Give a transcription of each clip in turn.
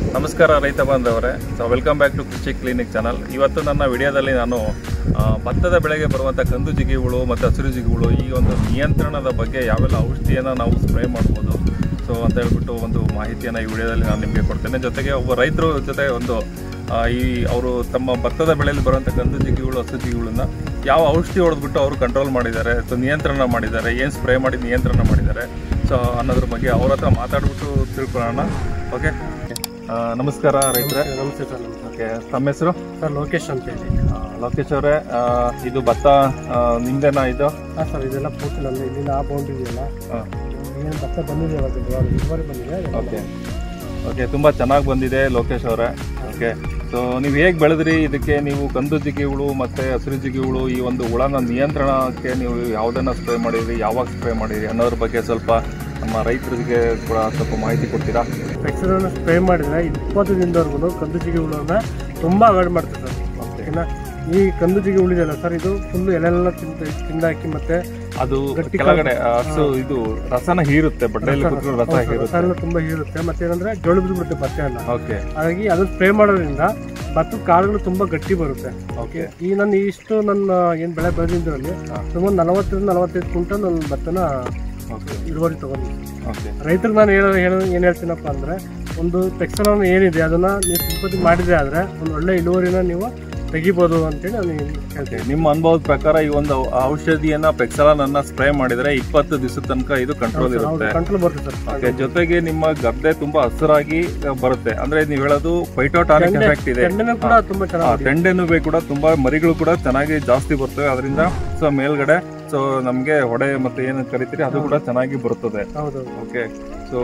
ನಮಸ್ಕಾರ ರೈತ ಬಾಂಧವರೇ so welcome back to Krishi clinic channel ಇವತ್ತು ನನ್ನ ವಿಡಿಯೋದಲ್ಲಿ ನಾನು ಆ, ಭತ್ತದ ಬೆಳೆಗೆ ಬರುವಂಥ ಕಂದು ಜಿಗಿಗಳು ಮತ್ತು ಹಸಿರು ಜಿಗಿಗಳು ಈ ಒಂದು ನಿಯಂತ್ರಣದ ಬಗ್ಗೆ ಯಾವೆಲ್ಲ ಔಷಧಿಯನ್ನು ನಾವು ಸ್ಪ್ರೇ ಮಾಡ್ಬೋದು ಸೊ ಅಂತ ಹೇಳ್ಬಿಟ್ಟು ಒಂದು ಮಾಹಿತಿಯನ್ನು ಈ ವಿಡಿಯೋದಲ್ಲಿ ನಾನು ನಿಮಗೆ ಕೊಡ್ತೇನೆ ಜೊತೆಗೆ ಒಬ್ಬ ರೈತರು ಜೊತೆ ಒಂದು ಆ, ಈ ಅವರು ತಮ್ಮ ಭತ್ತದ ಬೆಳೆಯಲ್ಲಿ ಬರುವಂಥ ಕಂದು ಜಿಗಿಗಳು ಹಸಿರು ಜಿಗಿಗಳನ್ನ ಯಾವ ಔಷಧಿ ಹೊಡೆದ್ಬಿಟ್ಟು ಅವರು ಕಂಟ್ರೋಲ್ ಮಾಡಿದ್ದಾರೆ ಸೊ ನಿಯಂತ್ರಣ ಮಾಡಿದ್ದಾರೆ ಏನು ಸ್ಪ್ರೇ ಮಾಡಿ ನಿಯಂತ್ರಣ ಮಾಡಿದ್ದಾರೆ ಸೊ ಅನ್ನೋದ್ರ ಬಗ್ಗೆ ಅವ್ರ ಹತ್ರ ಮಾತಾಡ್ಬಿಟ್ಟು ತಿಳ್ಕೊಳ್ಳೋಣ ಓಕೆ ಆ, ನಮಸ್ಕಾರ ರೈತರೆ ನಮಸ್ತೆ ಸರ್ ನಮಸ್ತೆ ಓಕೆ ತಮ್ಮ ಹೆಸರು ಸರ್ ಲೋಕೇಶ್ ಅಂತ ಹೇಳಿ ಆ, ಲೋಕೇಶ್ ಅವರೇ ಆ, ಇದು ಭತ್ತ ಆ, ನಿಮ್ದೇನಾ ಇದು ಹಾಂ ಸರ್ ಇದೆಲ್ಲ ಪೂರ್ತಿ ನನ್ನ ಇಲ್ಲಿಂದ ಆ ಬೌಂಡ್ ಇದೆಯಲ್ಲ ಆ, ಏನು ಭತ್ತ ಬಂದಿದೆ ಇವಾಗ ಇವಾಗ ಇಳುವರಿ ಬಂದಿದೆ ಓಕೆ ಓಕೆ ತುಂಬ ಚೆನ್ನಾಗಿ ಬಂದಿದೆ ಲೋಕೇಶ್ ಅವರೇ ಓಕೆ ಸೊ ನೀವು ಹೇಗೆ ಬೆಳೆದ್ರಿ ಇದಕ್ಕೆ ನೀವು ಕಂದು ಜಿಗಿಗಳು ಮತ್ತು ಹಸಿರು ಜಿಗಿಗಳು ಈ ಒಂದು ಹುಳನ ನಿಯಂತ್ರಣಕ್ಕೆ ನೀವು ಯಾವುದನ್ನ ಸ್ಪ್ರೇ ಮಾಡಿದ್ರಿ ಯಾವಾಗ ಸ್ಪ್ರೇ ಮಾಡಿದ್ರಿ ಅನ್ನೋದ್ರ ಬಗ್ಗೆ ಸ್ವಲ್ಪ ನಮ್ಮ ರೈತರಿಗೆ ಕೂಡ ಸ್ವಲ್ಪ ಮಾಹಿತಿ ಕೊಡ್ತೀರಾ ಎಕ್ಸರನ್ನು ಸ್ಪ್ರೇ ಮಾಡಿದ್ರೆ ಇಪ್ಪತ್ತು ದಿನದವರೆಗೂ ಕಂದು ಜಿಗಿ ಹುಳನ್ನ ತುಂಬ ಅವಾಯ್ಡ್ ಮಾಡ್ತಾರೆ ಸರ್ ಓಕೆನಾ ಈ ಕಂದು ಜಿಗಿ ಉಳಿದಲ್ಲ ಸರ್ ಇದು ಫುಲ್ಲು ಎಲೆಲ್ಲ ತಿಂದ ತಿಂದಾಕಿ ಮತ್ತೆ ಅದು ಗಟ್ಟಿ ಕೆಳಗಡೆ ಆ, ಹಸು ಇದು ರಸನ ಹೀರುತ್ತೆ ಬಡ್ಡೆಯಲ್ಲಿ ಕೂತ್ಕೊಂಡು ರಸ ರಸ ಹೀರುತ್ತೆ ಎಲ್ಲ ತುಂಬ ಹೀರುತ್ತೆ ಮತ್ತೆ ಏನಂದ್ರೆ ಜೋಳು ಬಿದ್ದುಬಿಡುತ್ತೆ ಭತ್ತ ಎಲ್ಲ ಓಕೆ ಹಾಗಾಗಿ ಅದು ಸ್ಪ್ರೇ ಮಾಡೋದ್ರಿಂದ ಭತ್ತದ ಕಾಳುಗಳು ತುಂಬ ಗಟ್ಟಿ ಬರುತ್ತೆ ಓಕೆ ಈ ನನ್ನ ಇಷ್ಟು ನನ್ನ ಏನು ಬೆಳೆ ಬೆಳೆದಿದ್ದರಲ್ಲಿ ಸುಮಾರು ನಲವತ್ತರಿಂದ ನಲವತ್ತೈದು ಕ್ವಿಂಟಲ್ ನನ್ನ ಭತ್ತನ ಓಕೆ ಇಳುವರಿ ತಗೊಂಡಿದ್ದೀನಿ ಓಕೆ ರೈತರಿಗೆ ನಾನು ಹೇಳೋ ಹೇಳೋ ಏನು ಹೇಳ್ತೀನಪ್ಪ ಅಂದರೆ ಒಂದು ಟೆಕ್ಸ್ಟೈಲ್ ಏನಿದೆ ಅದನ್ನು ನೀವು ಸಿಂಪತಿ ಮಾಡಿದ್ರೆ ಆದರೆ ಒಂದು ಒಳ್ಳೆ ಇಳುವರಿನ ನೀವು ತೆಗಿಬೋದು ಅಂತೇಳಿ ನಾನು ಹೇಳ್ತೀನಿ ನಿಮ್ಮ ಅನುಭವದ ಪ್ರಕಾರ ಈ ಒಂದು ಔಷಧಿಯನ್ನ ಪೆಕ್ಸಲಾನ್ ಅನ್ನ ಸ್ಪ್ರೇ ಮಾಡಿದ್ರೆ ಇಪ್ಪತ್ತು ದಿವಸದ ತನಕ ಇದು ಕಂಟ್ರೋಲ್ ಇರುತ್ತೆ ಕಂಟ್ರೋಲ್ ಬರುತ್ತೆ ಸರ್ ಓಕೆ ಜೊತೆಗೆ ನಿಮ್ಮ ಗದ್ದೆ ತುಂಬಾ ಹಸಿರಾಗಿ ಆ, ಬರುತ್ತೆ ಅಂದ್ರೆ ನೀವು ಹೇಳೋದು ಫೈಟೋಟಾನಿಕ್ ಎಫೆಕ್ಟ್ ಇದೆ ಎಣ್ಣೆನೂ ಕೂಡ ತುಂಬ ಆ, ಚೆನ್ನಾಗಿ ತೆಂಡೆನೂ ಬೇಕು ಕೂಡ ತುಂಬಾ ಮರಿಗಳು ಕೂಡ ಚೆನ್ನಾಗಿ ಜಾಸ್ತಿ ಬರ್ತವೆ ಅದರಿಂದ ಸೊ ಮೇಲ್ಗಡೆ ಸೊ ನಮ್ಗೆ ಹೊಡೆ ಮತ್ತೆ ಏನು ಕರಿತೀರಿ ಅದು ಕೂಡ ಚೆನ್ನಾಗಿ ಬರುತ್ತದೆ ಹೌದು ಓಕೆ ಸೊ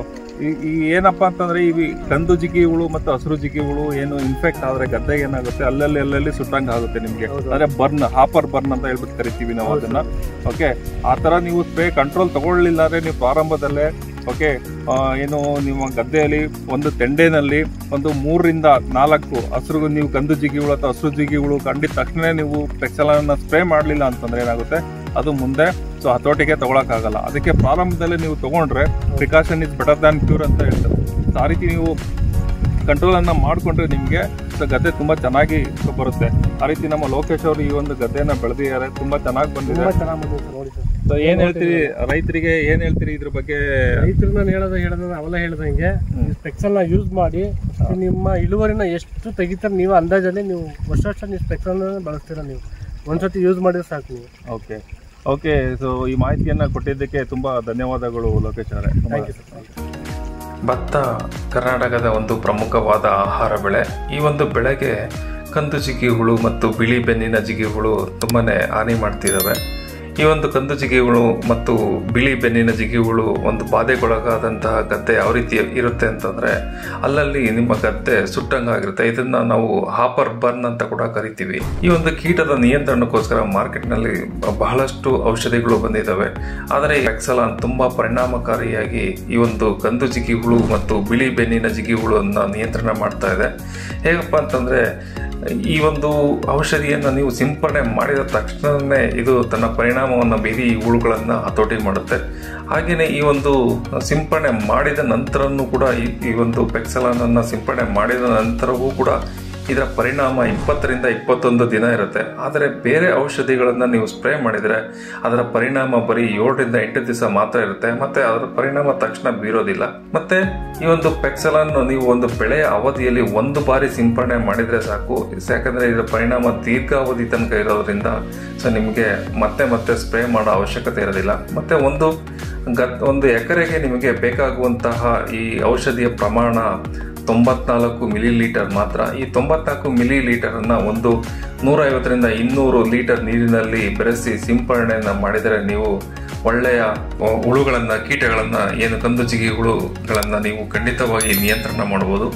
ಈ ಏನಪ್ಪಾ ಅಂತಂದ್ರೆ ಈ ಕಂದು ಜಿಗಿಗಳು ಮತ್ತು ಹಸಿರು ಜಿಗಿಗಳು ಏನು ಇನ್ಫೆಕ್ಟ್ ಆದ್ರೆ ಗದ್ದೆಗೆ ಏನಾಗುತ್ತೆ ಅಲ್ಲಲ್ಲಿ ಅಲ್ಲಲ್ಲಿ ಸುಟ್ಟಂಗೆ ಆಗುತ್ತೆ ನಿಮ್ಗೆ ಹೌದು. ಅಂದ್ರೆ ಬರ್ನ್ ಹಾಪರ್ ಬರ್ನ್ ಅಂತ ಹೇಳ್ಬಿಟ್ಟು ಕರಿತೀವಿ ನಾವು ಅದನ್ನ ಓಕೆ ಆ ತರ ನೀವು ಸ್ಪ್ರೇ ಕಂಟ್ರೋಲ್ ತಗೊಳ್ಳಿಲ್ಲ ಅಂದ್ರೆ ನೀವು ಪ್ರಾರಂಭದಲ್ಲೇ ಓಕೆ ಏನು ನಿಮ್ಮ ಗದ್ದೆಯಲ್ಲಿ ಒಂದು ತೆಂಡೆನಲ್ಲಿ ಒಂದು ಮೂರರಿಂದ ನಾಲ್ಕು ಹಸಿರು ನೀವು ಕಂದು ಜಿಗಿಗಳು ಅಥವಾ ಹಸಿರು ಜಿಗಿಗಳು ಕಂಡಿದ ತಕ್ಷಣ ನೀವು ಪೆಕ್ಸಲಾನ ಸ್ಪ್ರೇ ಮಾಡಲಿಲ್ಲ ಅಂತಂದ್ರೆ ಏನಾಗುತ್ತೆ ಅದು ಮುಂದೆ ಸೊ ಹತೋಟಿಗೆ ತಗೊಳಕ್ಕಾಗಲ್ಲ ಅದಕ್ಕೆ ಪ್ರಾರಂಭದಲ್ಲಿ ನೀವು ತಗೊಂಡ್ರೆ precaution is better than cure ಅಂತ ಹೇಳ್ತಾರೆ ಸೊ ಆ ರೀತಿ ನೀವು ಕಂಟ್ರೋಲ್ ಅನ್ನ ಮಾಡ್ಕೊಂಡ್ರೆ ನಿಮ್ಗೆ ಸೊ ಗದ್ದೆ ತುಂಬಾ ಚೆನ್ನಾಗಿ ಬರುತ್ತೆ ಆ ರೀತಿ ನಮ್ಮ ಲೋಕೇಶ್ ಅವರು ಈ ಒಂದು ಗದ್ದೆನ ಬೆಳೆದಿದ್ದಾರೆ ತುಂಬಾ ಚೆನ್ನಾಗಿ ಬಂದಿದೆ ತುಂಬ ಚೆನ್ನಾಗಿ ಬಂದಿದೆ ಸರ್ ನೋಡಿ ಸರ್ ಸೊ ಏನ್ ಹೇಳ್ತೀರಿ ರೈತರಿಗೆ ಏನ್ ಹೇಳ್ತೀರಿ ಇದ್ರ ಬಗ್ಗೆ ರೈತರು ನಾನು ಹೇಳೋದು ಹೇಳೋದು ಅವೆಲ್ಲ ಹೇಳ್ದಂಗೆ ಈ ಸ್ಪೆಕ್ಸಲ್ನ ಯೂಸ್ ಮಾಡಿ ನಿಮ್ಮ ಇಳುವರಿನ ಎಷ್ಟು ತೆಗಿತಾರೆ ನೀವು ಅಂದಾಜಲ್ಲಿ ನೀವು ವರ್ಷ ವರ್ಷ ನೀವು ಸ್ಪೆಕ್ಸಲ್ನ ಬಳಸ್ತೀರ ನೀವು ಒಂದ್ಸತಿ ಯೂಸ್ ಮಾಡಿದ್ರೆ ಸಾಕು ನೀವು ಓಕೆ ಓಕೆ ಸೊ ಈ ಮಾಹಿತಿಯನ್ನ ಕೊಟ್ಟಿದ್ದಕ್ಕೆ ತುಂಬಾ ಧನ್ಯವಾದಗಳು ಲೋಕೇಶ್ ಅವರೇ thank you sir thank you ಭತ್ತ ಕರ್ನಾಟಕದ ಒಂದು ಪ್ರಮುಖವಾದ ಆಹಾರ ಬೆಳೆ ಈ ಒಂದು ಬೆಳೆಗೆ ಕಂದು ಜಿಗಿಹುಳು ಮತ್ತು ಬಿಳಿ ಬೆನ್ನಿನ ಜಿಗಿಹುಳು ತುಂಬಾನೇ ಹಾನಿ ಮಾಡ್ತಿದ್ದಾವೆ ಈ ಒಂದು ಕಂದು ಜಿಗಿಹುಳು ಮತ್ತು ಬಿಳಿ ಬೆನ್ನಿನ ಜಿಗಿಹುಳು ಒಂದು ಬಾಧೆಗೊಳಗಾದಂತಹ ಗದ್ದೆ ಯಾವ ರೀತಿ ಇರುತ್ತೆ ಅಂತಂದ್ರೆ ಅಲ್ಲಲ್ಲಿ ನಿಮ್ಮ ಗದ್ದೆ ಸುಟ್ಟಂಗಾಗಿರುತ್ತೆ ಇದನ್ನ ನಾವು ಹಾಪರ್ ಬರ್ನ್ ಅಂತ ಕೂಡ ಕರಿತೀವಿ ಈ ಒಂದು ಕೀಟದ ನಿಯಂತ್ರಣಕ್ಕೋಸ್ಕರ ಮಾರ್ಕೆಟ್ನಲ್ಲಿ ಬಹಳಷ್ಟು ಔಷಧಿಗಳು ಬಂದಿದ್ದಾವೆ ಆದರೆ ಎಕ್ಸಲಾನ್ ತುಂಬಾ ಪರಿಣಾಮಕಾರಿಯಾಗಿ ಈ ಒಂದು ಕಂದು ಜಿಗಿ ಹುಳು ಮತ್ತು ಬಿಳಿ ಬೆನ್ನಿನ ಜಿಗಿ ಹುಳುವನ್ನು ನಿಯಂತ್ರಣ ಮಾಡ್ತಾ ಇದೆ ಹೇಗಪ್ಪ ಅಂತಂದ್ರೆ ಈ ಒಂದು ಔಷಧಿಯನ್ನು ನೀವು ಸಿಂಪಡಣೆ ಮಾಡಿದ ತಕ್ಷಣವೇ ಇದು ತನ್ನ ಪರಿಣಾಮವನ್ನು ಬೀರಿ ಈ ಹುಳುಗಳನ್ನು ಹತೋಟಿ ಮಾಡುತ್ತೆ ಹಾಗೆಯೇ ಈ ಒಂದು ಸಿಂಪಡಣೆ ಮಾಡಿದ ನಂತರನೂ ಕೂಡ ಈ- ಈ ಒಂದು ಪೆಕ್ಸಲಾನನ್ನು ಸಿಂಪಡಣೆ ಮಾಡಿದ ನಂತರವೂ ಕೂಡ ಇದರ ಪರಿಣಾಮ ಇಪ್ಪತ್ತರಿಂದ ಇಪ್ಪತ್ತೊಂದು ದಿನ ಇರುತ್ತೆ ಆದರೆ ಬೇರೆ ಔಷಧಿಗಳನ್ನು ನೀವು ಸ್ಪ್ರೇ ಮಾಡಿದರೆ ಅದರ ಪರಿಣಾಮ ಬರೀ ಏಳರಿಂದ ಎಂಟು ದಿವಸ ಮಾತ್ರ ಇರುತ್ತೆ ಮತ್ತೆ ಅದರ ಪರಿಣಾಮ ತಕ್ಷಣ ಬೀರೋದಿಲ್ಲ ಮತ್ತೆ ಈ ಒಂದು ಪೆಕ್ಸಲಾನ್ ನೀವು ಒಂದು ಬೆಳೆಯ ಅವಧಿಯಲ್ಲಿ ಒಂದು ಬಾರಿ ಸಿಂಪಡಣೆ ಮಾಡಿದ್ರೆ ಸಾಕು ಯಾಕಂದ್ರೆ ಇದರ ಪರಿಣಾಮ ದೀರ್ಘಾವಧಿ ತನಕ ಇರೋದ್ರಿಂದ ಸೊ ನಿಮಗೆ ಮತ್ತೆ ಮತ್ತೆ ಸ್ಪ್ರೇ ಮಾಡೋ ಅವಶ್ಯಕತೆ ಇರೋದಿಲ್ಲ ಮತ್ತೆ ಒಂದು ಗತ್ ಒಂದು ಎಕರೆಗೆ ನಿಮಗೆ ಬೇಕಾಗುವಂತಹ ಈ ಔಷಧಿಯ ಪ್ರಮಾಣ ತೊಂಬತ್ನಾಲ್ಕು ಮಿಲಿ ಲೀಟರ್ ಮಾತ್ರ ಈ ತೊಂಬತ್ನಾಲ್ಕು ಮಿಲಿ ಲೀಟರ್ ಅನ್ನ ಒಂದು ನೂರೈವತ್ತರಿಂದ ಇನ್ನೂರು ಲೀಟರ್ ನೀರಿನಲ್ಲಿ ಬೆರೆಸಿ ಸಿಂಪರಣೆಯನ್ನ ಮಾಡಿದರೆ ನೀವು ಒಳ್ಳೆಯ ಅ, ಹುಳುಗಳನ್ನ ಕೀಟಗಳನ್ನ ಏನು ಕಂದು ಜಿಗಿ ಹುಳುಗಳನ್ನ ನೀವು ಖಂಡಿತವಾಗಿ ನಿಯಂತ್ರಣ ಮಾಡಬಹುದು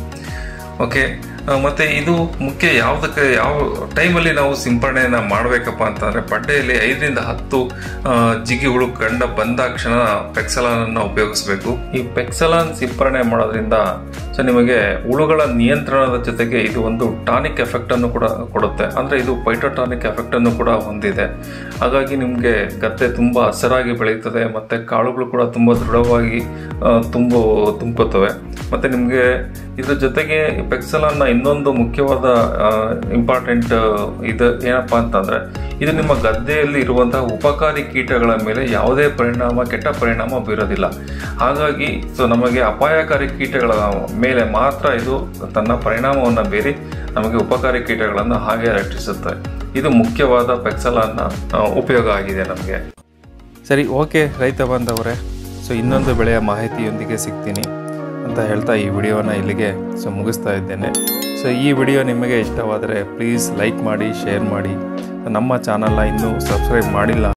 ಓಕೆ ಆ, ಮತ್ತೆ ಇದು ಮುಖ್ಯ ಯಾವುದಕ್ಕೆ ಯಾವ ಟೈಮಲ್ಲಿ ನಾವು ಸಿಂಪರಣೆಯನ್ನ ಮಾಡಬೇಕಪ್ಪ ಅಂತಂದ್ರೆ ಬಡ್ಡೆಯಲ್ಲಿ ಐದರಿಂದ ಹತ್ತು ಆ, ಜಿಗಿ ಹುಳು ಕಂಡ ಬಂದಾಕ್ಷಣ ಪೆಕ್ಸಲಾನ್ ಅನ್ನ ಉಪಯೋಗಿಸಬೇಕು ಈ ಪೆಕ್ಸಲಾನ್ ಸಿಂಪರಣೆ ಮಾಡೋದ್ರಿಂದ ಸೊ ನಿಮಗೆ ಹುಳುಗಳ ನಿಯಂತ್ರಣದ ಜೊತೆಗೆ ಇದು ಒಂದು ಟಾನಿಕ್ ಎಫೆಕ್ಟ್ ಅನ್ನು ಕೂಡ ಕೊಡುತ್ತೆ ಅಂದ್ರೆ ಇದು ಪೈಟೋಟಾನಿಕ್ ಎಫೆಕ್ಟ್ ಅನ್ನು ಕೂಡ ಹೊಂದಿದೆ ಹಾಗಾಗಿ ನಿಮಗೆ ಗದ್ದೆ ತುಂಬಾ ಹಸಿರಾಗಿ ಬೆಳೆಯುತ್ತದೆ ಮತ್ತೆ ಕಾಳುಗಳು ಕೂಡ ತುಂಬಾ ದೃಢವಾಗಿ ಆ, ತುಂಬು ತುಂಬ್ಕೋತವೆ ಮತ್ತು ನಿಮಗೆ ಇದ್ರ ಜೊತೆಗೆ ಪೆಕ್ಸಲನ್ನ ಇನ್ನೊಂದು ಮುಖ್ಯವಾದ ಇಂಪಾರ್ಟೆಂಟ್ ಇದು ಏನಪ್ಪ ಅಂತಂದರೆ ಇದು ನಿಮ್ಮ ಗದ್ದೆಯಲ್ಲಿ ಇರುವಂತಹ ಉಪಕಾರಿ ಕೀಟಗಳ ಮೇಲೆ ಯಾವುದೇ ಪರಿಣಾಮ ಕೆಟ್ಟ ಪರಿಣಾಮ ಬೀರೋದಿಲ್ಲ ಹಾಗಾಗಿ ಸೊ ನಮಗೆ ಅಪಾಯಕಾರಿ ಕೀಟಗಳ ಮೇಲೆ ಮಾತ್ರ ಇದು ತನ್ನ ಪರಿಣಾಮವನ್ನು ಬೀರಿ ನಮಗೆ ಉಪಕಾರಿ ಕೀಟಗಳನ್ನು ಹಾಗೆ ರಕ್ಷಿಸುತ್ತೆ ಇದು ಮುಖ್ಯವಾದ ಪೆಕ್ಸಲನ್ನ ಆ, ಉಪಯೋಗ ಆಗಿದೆ ನಮಗೆ ಸರಿ ಓಕೆ ರೈತ ಬಾಂಧವರೇ ಸೊ ಇನ್ನೊಂದು ಬೆಳೆಯ ಮಾಹಿತಿಯೊಂದಿಗೆ ಸಿಗ್ತೀನಿ ಅಂತ ಹೇಳ್ತಾ ಈ ವಿಡಿಯೋನ ಇಲ್ಲಿಗೆ ಸೊ ಮುಗಿಸ್ತಾ ಇದ್ದೇನೆ ಸೊ ಈ ವಿಡಿಯೋ ನಿಮಗೆ ಇಷ್ಟವಾದರೆ ಪ್ಲೀಸ್ ಲೈಕ್ ಮಾಡಿ ಶೇರ್ ಮಾಡಿ ನಮ್ಮ ಚಾನಲ್ನ ಇನ್ನೂ ಸಬ್ಸ್ಕ್ರೈಬ್ ಮಾಡಿಲ್ಲ